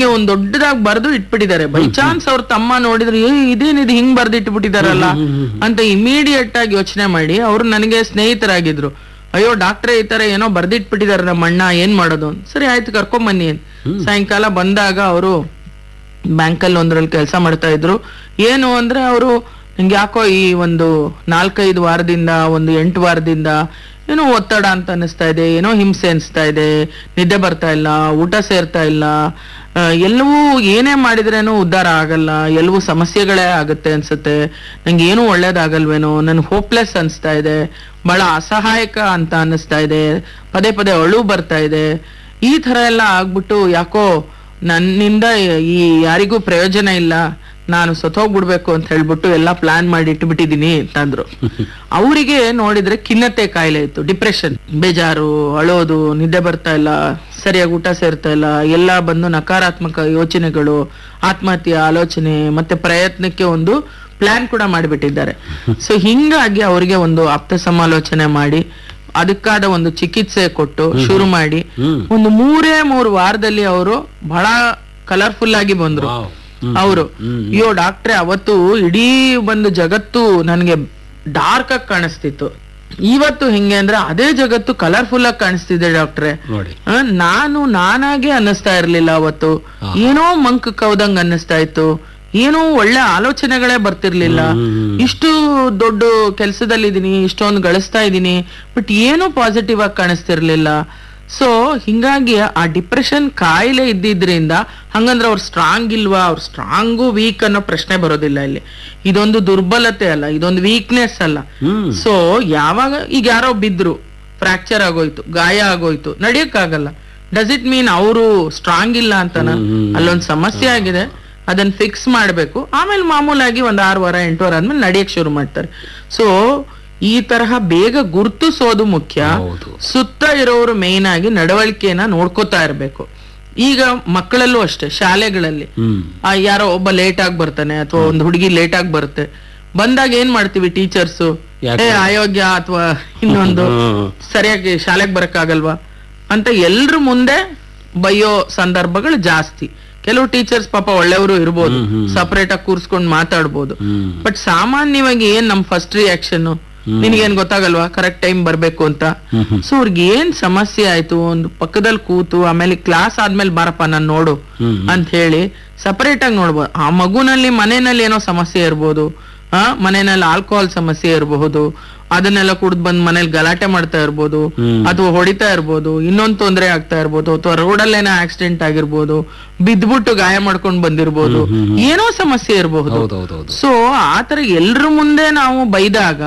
ಹಿಂಗೆ ಒಂದ್ ದೊಡ್ಡದಾಗಿ ಬರ್ದು ಇಟ್ಬಿಟ್ಟಿದ್ದಾರೆ ಬೈ ಚಾನ್ಸ್ ಅವ್ರ ತಮ್ಮ ನೋಡಿದ್ರೆ ಏ ಇದೇನಿದು ಹಿಂಗ್ ಬರ್ದು ಇಟ್ಬಿಟ್ಟಿದಾರಲ್ಲ ಅಂತ ಇಮಿಡಿಯೇಟ್ ಆಗಿ ಯೋಚನೆ ಮಾಡಿ ಅವ್ರು ನನಗೆ ಸ್ನೇಹಿತರಾಗಿದ್ರು ಅಯ್ಯೋ ಡಾಕ್ಟ್ರೇ ಈ ತರ ಏನೋ ಬರ್ದಿಟ್ಬಿಟ್ಟಿದಾರೆ ನಮ್ಮ ಅಣ್ಣ ಏನ್ ಮಾಡೋದು ಅಂತ. ಸರಿ ಆಯ್ತು ಕರ್ಕೊಂಡ್ ಬನ್ನಿ ಅಂತ. ಸಾಯಂಕಾಲ ಬಂದಾಗ ಅವರು ಬ್ಯಾಂಕಲ್ಲಿ ಒಂದ್ರಲ್ಲಿ ಕೆಲಸ ಮಾಡ್ತಾ ಇದ್ರು ಏನು ಅಂದ್ರೆ ಅವರು ನಂಗೆ ಯಾಕೋ ಈ ಒಂದು ನಾಲ್ಕೈದು ವಾರದಿಂದ ಒಂದು ಎಂಟು ವಾರದಿಂದ ಏನೋ ಒತ್ತಡ ಅಂತ ಅನಿಸ್ತಾ ಇದೆ ಏನೋ ಹಿಂಸೆ ಅನಿಸ್ತಾ ಇದೆ ನಿದ್ದೆ ಬರ್ತಾ ಇಲ್ಲ ಊಟ ಸೇರ್ತಾ ಇಲ್ಲ ಆ, ಎಲ್ಲವೂ ಏನೇ ಮಾಡಿದ್ರೇನು ಉದ್ಧಾರ ಆಗಲ್ಲ ಎಲ್ಲವೂ ಸಮಸ್ಯೆಗಳೇ ಆಗುತ್ತೆ ಅನ್ಸುತ್ತೆ ನಂಗೆ ಏನೂ ಒಳ್ಳೇದಾಗಲ್ವೇನೋ ನನ್ಗೆ ಹೋಪ್ಲೆಸ್ ಅನಿಸ್ತಾ ಇದೆ ಬಹಳ ಅಸಹಾಯಕ ಅಂತ ಅನ್ನಿಸ್ತಾ ಇದೆ ಪದೇ ಪದೇ ಅಳು ಬರ್ತಾ ಇದೆ ಈ ತರ ಎಲ್ಲ ಆಗ್ಬಿಟ್ಟು ಯಾಕೋ ನನ್ನಿಂದ ಈ ಯಾರಿಗೂ ಪ್ರಯೋಜನ ಇಲ್ಲ ನಾನು ಸತ್ತೋಗ್ಬಿಡ್ಬೇಕು ಅಂತ ಹೇಳ್ಬಿಟ್ಟು ಎಲ್ಲ ಪ್ಲಾನ್ ಮಾಡಿ ಇಟ್ಬಿಟ್ಟಿದೀನಿ ಅಂತಂದ್ರು ಅವರಿಗೆ ನೋಡಿದ್ರೆ ಖಿನ್ನತೆ ಕಾಯಿಲೆ ಇತ್ತು ಡಿಪ್ರೆಷನ್ ಬೇಜಾರು ಅಳೋದು ನಿದ್ದೆ ಬರ್ತಾ ಇಲ್ಲ ಸರಿಯಾಗಿ ಊಟ ಸೇರ್ತಾ ಇಲ್ಲ ಎಲ್ಲ ಬಂದು ನಕಾರಾತ್ಮಕ ಯೋಚನೆಗಳು ಆತ್ಮಹತ್ಯೆ ಆಲೋಚನೆ ಮತ್ತೆ ಪ್ರಯತ್ನಕ್ಕೆ ಒಂದು ಪ್ಲಾನ್ ಕೂಡ ಮಾಡಿಬಿಟ್ಟಿದ್ದಾರೆ ಸೊ ಹಿಂಗಾಗಿ ಅವರಿಗೆ ಒಂದು ಆಪ್ತ ಸಮಾಲೋಚನೆ ಮಾಡಿ ಅದಕ್ಕಾದ ಒಂದು ಚಿಕಿತ್ಸೆ ಕೊಟ್ಟು ಶುರು ಮಾಡಿ ಒಂದು ಮೂರೇ ಮೂರು ವಾರದಲ್ಲಿ ಅವರು ಬಹಳ ಕಲರ್ಫುಲ್ ಆಗಿ ಬಂದ್ರು ವಾವ್. ಅವರು ಅಯ್ಯೋ ಡಾಕ್ಟ್ರೆ ಅವತ್ತು ಇಡೀ ಒಂದು ಜಗತ್ತು ನನಗೆ ಡಾರ್ಕ್ ಆಗಿ ಕಾಣಿಸ್ತಿತ್ತು ಇವತ್ತು ಹೆಂಗೆ ಅಂದ್ರೆ ಅದೇ ಜಗತ್ತು ಕಲರ್ಫುಲ್ ಆಗಿ ಕಾಣಿಸ್ತಿದೆ ಡಾಕ್ಟ್ರೆ ನೋಡಿ ಆ, ನಾನು ನಾನಾಗೆ ಅನ್ನಿಸ್ತಾ ಇರ್ಲಿಲ್ಲ ಅವತ್ತು ಏನೋ ಮಂಕ್ ಕವ್ದಂಗ್ ಅನ್ನಿಸ್ತಾ ಇತ್ತು ಏನೋ ಒಳ್ಳೆ ಆಲೋಚನೆಗಳೇ ಬರ್ತಿರ್ಲಿಲ್ಲ ಇಷ್ಟು ದೊಡ್ಡ ಕೆಲ್ಸದಲ್ಲಿದ್ದೀನಿ ಇಷ್ಟೊಂದು ಗಳಿಸ್ತಾ ಇದ್ದೀನಿ ಬಟ್ ಏನೂ ಪಾಸಿಟಿವ್ ಆಗಿ ಕಾಣಿಸ್ತಿರ್ಲಿಲ್ಲ ಸೊ ಹಿಂಗಾಗಿ ಆ ಡಿಪ್ರೆಷನ್ ಕಾಯಿಲೆ ಇದ್ದಿದ್ರಿಂದ ಹಂಗಂದ್ರೆ ಅವ್ರು ಸ್ಟ್ರಾಂಗ್ ಇಲ್ವಾ ಅವ್ರು ಸ್ಟ್ರಾಂಗು ವೀಕ್ ಅನ್ನೋ ಪ್ರಶ್ನೆ ಬರೋದಿಲ್ಲ ಇಲ್ಲಿ ಇದೊಂದು ದುರ್ಬಲತೆ ಅಲ್ಲ ಇದೊಂದು ವೀಕ್ನೆಸ್ ಅಲ್ಲ ಹ್ಮ್ ಸೊ ಯಾವಾಗ ಈಗ ಯಾರೋ ಬಿದ್ರು ಫ್ರಾಕ್ಚರ್ ಆಗೋಯ್ತು ಗಾಯ ಆಗೋಯ್ತು ನಡಿಯಕ್ಕಾಗಲ್ಲ ಡಸ್ ಇಟ್ ಮೀನ್ ಅವರು ಸ್ಟ್ರಾಂಗ್ ಇಲ್ಲ ಅಂತನ ಅಲ್ಲೊಂದ್ ಸಮಸ್ಯೆ ಆಗಿದೆ ಅದನ್ನ ಫಿಕ್ಸ್ ಮಾಡ್ಬೇಕು ಆಮೇಲೆ ಮಾಮೂಲಾಗಿ ಒಂದ್ ಆರು ವಾರ ಎಂಟು ವಾರ ಆದ್ಮೇಲೆ ನಡಿಯಕ್ ಶುರು ಮಾಡ್ತಾರೆ ಸೊ ಈ ತರಹ ಬೇಗ ಗುರ್ತಿಸೋದು ಮುಖ್ಯ ಹೌದು ಸುತ್ತ ಇರೋರು ಮೇನ್ ಆಗಿ ನಡವಳಿಕೆನ ನೋಡ್ಕೋತಾ ಇರ್ಬೇಕು ಈಗ ಮಕ್ಕಳಲ್ಲೂ ಅಷ್ಟೇ ಶಾಲೆಗಳಲ್ಲಿ ಹ್ಮ್ ಆ ಯಾರೋ ಒಬ್ಬ ಲೇಟ್ ಆಗಿ ಬರ್ತಾನೆ ಅಥವಾ ಒಂದು ಹುಡುಗಿ ಲೇಟ್ ಆಗಿ ಬರುತ್ತೆ ಬಂದಾಗ ಏನ್ ಮಾಡ್ತೀವಿ ಟೀಚರ್ಸ್ ಯಾಕೆ? ಏ ಅಯೋಗ್ಯ ಅಥವಾ ಇನ್ನೊಂದು ಹ್ಮ್. ಸರಿಯಾಗಿ ಶಾಲೆಗೆ ಬರಕ್ಕಾಗಲ್ವಾ ಅಂತ ಎಲ್ರ ಮುಂದೆ ಬೈಯೋ ಸಂದರ್ಭಗಳು ಜಾಸ್ತಿ ಕೆಲವು ಟೀಚರ್ಸ್ ಪಾಪ ಒಳ್ಳೆಯವರು ಇರ್ಬೋದು ಸಪರೇಟ್ ಆಗಿ ಕೂರ್ಸ್ಕೊಂಡ್ ಮಾತಾಡ್ಬೋದು ಹ್ಮ್ ಬಟ್ ಸಾಮಾನ್ಯವಾಗಿ ಏನ್ ನಮ್ ಫಸ್ಟ್ ರಿಯಾಕ್ಷನ್ ನಿನಗೇನ್ ಗೊತ್ತಾಗಲ್ವಾ ಕರೆಕ್ಟ್ ಟೈಮ್ ಬರ್ಬೇಕು ಅಂತ ಸೊ ಅವ್ರಿಗೆ ಏನ್ ಸಮಸ್ಯೆ ಆಯ್ತು ಒಂದು ಪಕ್ಕದಲ್ಲಿ ಕೂತು ಆಮೇಲೆ ಕ್ಲಾಸ್ ಆದ್ಮೇಲೆ ಬಾರಪ್ಪ ನಾನ್ ನೋಡು ಹ್ಮ್ ಅಂತ ಹೇಳಿ ಸಪರೇಟ್ ಆಗಿ ನೋಡ್ಬೋದು ಆ ಮಗುನಲ್ಲಿ ಮನೆಯಲ್ಲಿ ಏನೋ ಸಮಸ್ಯೆ ಇರ್ಬೋದು ಆ ಮನೆಯಲ್ಲಿ ಆಲ್ಕೋಹಾಲ್ ಸಮಸ್ಯೆ ಇರಬಹುದು ಅದನ್ನೆಲ್ಲ ಕುಡ್ದು ಬಂದ್ ಮನೇಲಿ ಗಲಾಟೆ ಮಾಡ್ತಾ ಇರ್ಬೋದು ಹ್ಮ್. ಅಥವಾ ಹೊಡಿತಾ ಇರ್ಬೋದು ಇನ್ನೊಂದ್ ತೊಂದರೆ ಆಗ್ತಾ ಇರ್ಬೋದು ಅಥವಾ ರೋಡಲ್ಲೇನೋ ಆಕ್ಸಿಡೆಂಟ್ ಆಗಿರ್ಬೋದು ಬಿದ್ಬಿಟ್ಟು ಗಾಯ ಮಾಡ್ಕೊಂಡ್ ಬಂದಿರ್ಬೋದು ಏನೋ ಸಮಸ್ಯೆ ಇರಬಹುದು ಹೌದೌದೌದು ಸೊ ಆತರ ಎಲ್ರ ಮುಂದೆ ನಾವು ಬೈದಾಗ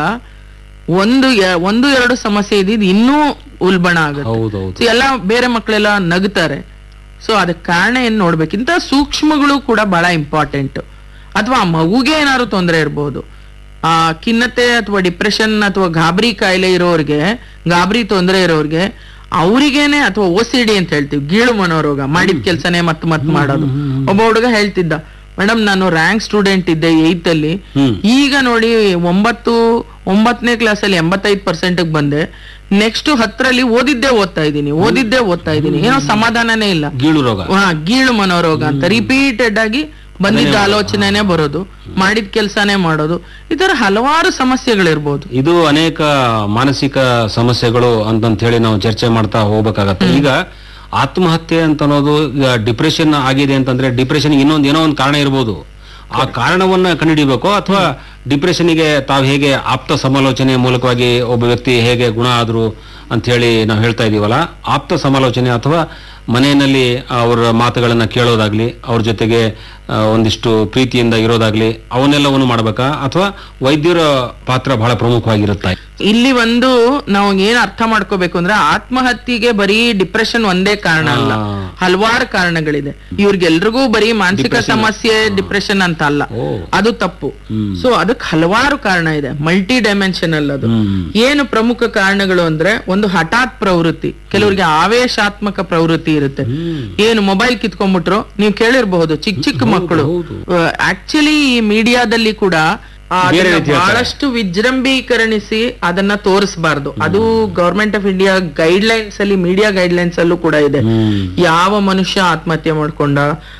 ಒಂದು ಎ- ಒಂದು ಎರಡು ಸಮಸ್ಯೆ ಇದ್ದಿದ್ದು ಇನ್ನೂ ಉಲ್ಬಣ ಆಗುತ್ತೆ ಹೌದೌದು ಸೊ ಎಲ್ಲ ಬೇರೆ ಮಕ್ಕಳೆಲ್ಲ ನಗ್ತಾರೆ ಸೊ ಅದಕ್ಕೆ ಕಾರಣ ಏನ್ ನೋಡ್ಬೇಕು ಇಂಥ ಸೂಕ್ಷ್ಮಗಳು ಕೂಡ ಬಹಳ ಇಂಪಾರ್ಟೆಂಟ್ ಅಥವಾ ಆ ಮಗುಗೆ ಏನಾದ್ರು ತೊಂದರೆ ಇರಬಹುದು ಆ ಖಿನ್ನತೆ ಅಥವಾ ಡಿಪ್ರೆಷನ್ ಅಥವಾ ಗಾಬರಿ ಕಾಯಿಲೆ ಇರೋರ್ಗೆ ಗಾಬರಿ ತೊಂದರೆ ಇರೋರ್ಗೆ ಅವರಿಗೇನೆ ಅಥವಾ ಓ ಸಿ ಡಿ ಅಂತ ಹೇಳ್ತೀವಿ ಗೀಳು ಮನೋರೋಗ ಮಾಡಿದ ಕೆಲ್ಸನೇ ಮತ್ ಮತ್ ಮಾಡೋದು ಒಬ್ಬ ಹುಡುಗ ಹೇಳ್ತಿದ್ದ ಮೇಡಮ್ ನಾನು ರ್ಯಾಂಕ್ ಸ್ಟೂಡೆಂಟ್ ಇದ್ದೆ ಏಯ್ತ್ ಅಲ್ಲಿ ಹ್ಮ್ ಈಗ ನೋಡಿ ಒಂಬತ್ತು ಒಂಬತ್ತನೇ ಕ್ಲಾಸಲ್ಲಿ ಎಂಬತ್ತೈದು ಪರ್ಸೆಂಟ್ ಬಂದೆ ನೆಕ್ಸ್ಟ್ ಹತ್ತರಲ್ಲಿ ಓದಿದ್ದೇ ಓದ್ತಾ ಇದ್ದೀನಿ ಓದಿದ್ದೇ ಓದ್ತಾ ಇದ್ದೀನಿ ಏನೋ ಸಮಾಧಾನನೇ ಇಲ್ಲ ಗೀಳು ರೋಗ ಹಾ ಗೀಳು ಮನೋರೋಗ ಅಂತ ರಿಪೀಟೆಡ್ ಆಗಿ ಬಂದಿದ್ದ ಆಲೋಚನೆನೇ ಬರೋದು ಮಾಡಿದ ಕೆಲ್ಸಾನೇ ಮಾಡೋದು ಈ ತರ ಹಲವಾರು ಸಮಸ್ಯೆಗಳಿರ್ಬೋದು ಇದು ಅನೇಕ ಮಾನಸಿಕ ಸಮಸ್ಯೆಗಳು ಅಂತಂತ ಹೇಳಿ ನಾವು ಚರ್ಚೆ ಮಾಡ್ತಾ ಹೋಗ್ಬೇಕಾಗತ್ತೆ ಈಗ ಆತ್ಮಹತ್ಯೆ ಅಂತ ಅನ್ನೋದು ಈಗ ಡಿಪ್ರೆಷನ್ ಆಗಿದೆ ಅಂತಂದ್ರೆ ಡಿಪ್ರೆಷನ್ ಇನ್ನೊಂದು ಏನೋ ಒಂದು ಕಾರಣ ಇರ್ಬೋದು ಆ ಕಾರಣವನ್ನ ಕಂಡುಹಿಡಿಬೇಕು ಅಥವಾ ಡಿಪ್ರೆಷನ್ಗೆ ತಾವು ಹೇಗೆ ಆಪ್ತ ಸಮಾಲೋಚನೆ ಮೂಲಕವಾಗಿ ಒಬ್ಬ ವ್ಯಕ್ತಿ ಹೇಗೆ ಗುಣ ಆದ್ರು ಅಂತ ಹೇಳಿ ನಾವು ಹೇಳ್ತಾ ಇದೀವಲ್ಲ ಆಪ್ತ ಸಮಾಲೋಚನೆ ಅಥವಾ ಮನೆಯಲ್ಲಿ ಅವರ ಮಾತುಗಳನ್ನ ಕೇಳೋದಾಗ್ಲಿ ಅವ್ರ ಜೊತೆಗೆ ಆ, ಒಂದಿಷ್ಟು ಪ್ರೀತಿಯಿಂದ ಇರೋದಾಗ್ಲಿ ಅವನ್ನೆಲ್ಲವನ್ನು ಮಾಡ್ಬೇಕಾ ಅಥವಾ ವೈದ್ಯರ ಪಾತ್ರ ಬಹಳ ಪ್ರಮುಖವಾಗಿರುತ್ತಾ ಇಲ್ಲಿ ಒಂದು ನಾವು ಏನ್ ಅರ್ಥ ಮಾಡ್ಕೋಬೇಕು ಅಂದ್ರೆ ಆತ್ಮಹತ್ಯೆಗೆ ಬರೀ ಡಿಪ್ರೆಷನ್ ಒಂದೇ ಕಾರಣ ಅಲ್ಲ ಆ. ಹಲವಾರು ಕಾರಣಗಳಿದೆ ಇವ್ರಿಗೆಲ್ರಿಗೂ ಬರೀ ಮಾನಸಿಕ ಸಮಸ್ಯೆ ಡಿಪ್ರೆಷನ್ ಅಂತ ಅಲ್ಲ ಓ. ಅದು ತಪ್ಪು ಹ್ಮ್. ಸೊ ಅದಕ್ಕೆ ಹಲವಾರು ಕಾರಣ ಇದೆ ಮಲ್ಟಿ ಡೈಮೆನ್ಷನಲ್ ಅದು ಹ್ಮ್. ಏನು ಪ್ರಮುಖ ಕಾರಣಗಳು ಅಂದ್ರೆ ಒಂದು ಹಠಾತ್ ಪ್ರವೃತ್ತಿ ಕೆಲವರಿಗೆ ಆವೇಶಾತ್ಮಕ ಪ್ರವೃತ್ತಿ ಇರುತ್ತೆ ಏನು ಮೊಬೈಲ್ ಕಿತ್ಕೊಂಡ್ಬಿಟ್ರು ನೀವು ಕೇಳಿರಬಹುದು ಚಿಕ್ಕ ಚಿಕ್ಕ ಮಕ್ಕಳು ಹೌದು. ಆಕ್ಚುಲಿ ಈ ಮೀಡಿಯಾದಲ್ಲಿ ಕೂಡ ಆ, ಬೇರೆ ಅದನ್ನ ರೀತಿ ಹೇಳ್ತಾರೆ. ಬಹಳಷ್ಟು ವಿಜೃಂಭೀಕರಣಿಸಿ ಅದನ್ನ ತೋರಿಸಬಾರ್ದು ಅದು government of India guidelines ಅಲ್ಲಿ ಮೀಡಿಯಾ ಗೈಡ್ ಲೈನ್ಸ್ ಅಲ್ಲೂ ಕೂಡ ಇದೆ ಹ್ಮ್ ಯಾವ ಮನುಷ್ಯ ಆತ್ಮಹತ್ಯೆ ಮಾಡ್ಕೊಂಡ